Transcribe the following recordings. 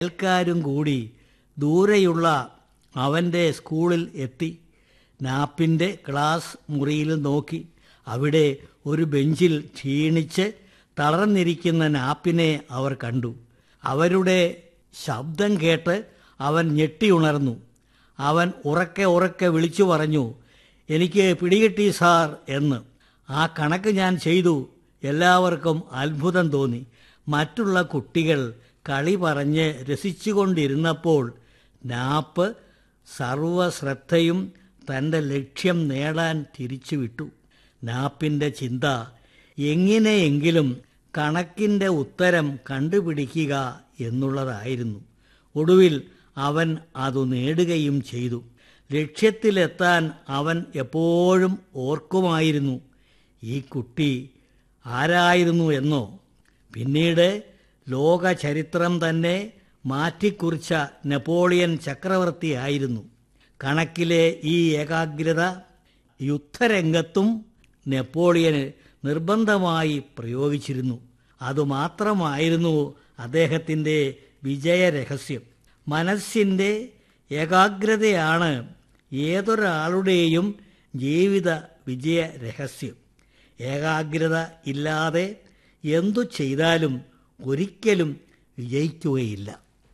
അയൽക്കാരും കൂടി ദൂരെയുള്ള അവൻ്റെ സ്കൂളിൽ എത്തി നാപ്പിൻ്റെ ക്ലാസ് മുറിയിൽ നോക്കി അവിടെ ഒരു ബെഞ്ചിൽ ക്ഷീണിച്ച് തളർന്നിരിക്കുന്ന നാപ്പിനെ അവർ കണ്ടു അവരുടെ ശബ്ദം കേട്ട് അവൻ ഞെട്ടിയുണർന്നു അവൻ ഉറക്കെ ഉറക്കെ വിളിച്ചു പറഞ്ഞു എനിക്ക് പിടികിട്ടി സാർ എന്ന് ആ കണക്ക് ഞാൻ ചെയ്തു എല്ലാവർക്കും അത്ഭുതം തോന്നി മറ്റുള്ള കുട്ടികൾ കളി പറഞ്ഞ് രസിച്ചുകൊണ്ടിരുന്നപ്പോൾ നാപ്പ് സർവശ്രദ്ധയും തൻ്റെ ലക്ഷ്യം നേടാൻ തിരിച്ചുവിട്ടു നാപ്പിൻ്റെ ചിന്ത എങ്ങനെയെങ്കിലും കണക്കിൻ്റെ ഉത്തരം കണ്ടുപിടിക്കുക എന്നുള്ളതായിരുന്നു ഒടുവിൽ അവൻ അതു നേടുകയും ചെയ്തു ലക്ഷ്യത്തിലെത്താൻ അവൻ എപ്പോഴും ഓർക്കുമായിരുന്നു ഈ കുട്ടി ആരായിരുന്നു എന്നോ പിന്നീട് ലോക ചരിത്രം തന്നെ മാറ്റിക്കുറിച്ച നെപ്പോളിയൻ ചക്രവർത്തിയായിരുന്നു കണക്കിലെ ഈ ഏകാഗ്രത യുദ്ധരംഗത്തും നെപ്പോളിയന് നിർബന്ധമായി പ്രയോഗിച്ചിരുന്നു അതുമാത്രമായിരുന്നു അദ്ദേഹത്തിൻ്റെ വിജയരഹസ്യം മനസ്സിൻ്റെ ഏകാഗ്രതയാണ് ഏതൊരാളുടെയും ജീവിത വിജയ രഹസ്യം ഏകാഗ്രത ഇല്ലാതെ എന്തു ചെയ്താലും ഒരിക്കലും വിജയിക്കുകയില്ല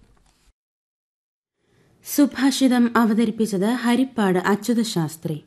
സുഭാഷിതം അവതരിപ്പിച്ചത് Haripad Achyutha Shastri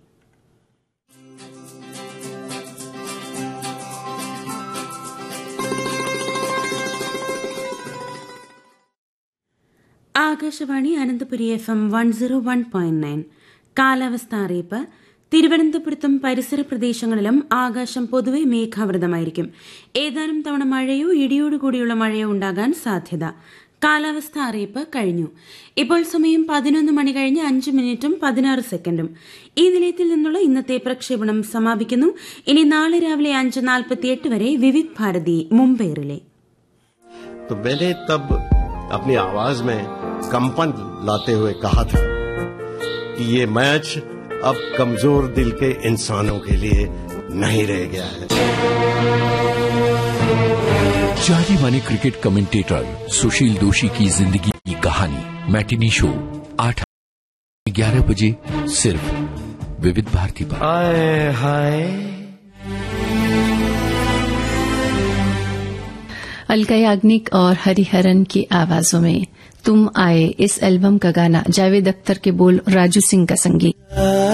Akashvani Ananthapuri F M one zero one point nine കാലാവസ്ഥ അറിയിപ്പ് തിരുവനന്തപുരത്തും പരിസര പ്രദേശങ്ങളിലും ആകാശം പൊതുവെ മേഘാവൃതമായിരിക്കും ഏതാനും തവണ മഴയോ ഇടിയോടുകൂടിയുള്ള മഴയോ ഉണ്ടാകാൻ സാധ്യത കാലാവസ്ഥ അറിയിപ്പ് കഴിഞ്ഞു ഇപ്പോൾ സമയം പതിനൊന്ന് മണി കഴിഞ്ഞ് അഞ്ച് മിനിറ്റും പതിനാറ് സെക്കൻഡും ഈ നിലയത്തിൽ നിന്നുള്ള ഇന്നത്തെ പ്രക്ഷേപണം സമാപിക്കുന്നു ഇനി നാളെ രാവിലെ അഞ്ച് നാൽപ്പത്തിയെട്ട് വരെ വിവിധ് ഭാരതി മുംബൈ റിലേ तो मैंने तब अपनी आवाज में कंपन लाते हुए कहा था कि ये मैच अब कमजोर दिल के इंसानों के लिए नहीं रह गया है जाने माने क्रिकेट कमेंटेटर सुशील दोषी की जिंदगी की कहानी मैटिनी शो आठ ग्यारह बजे सिर्फ विविध भारती पर हाय हाय अलका याग्निक और हरिहरन की आवाजों में तुम आए इस एल्बम का गाना जावेद अख्तर के बोल राजू सिंह का संगीत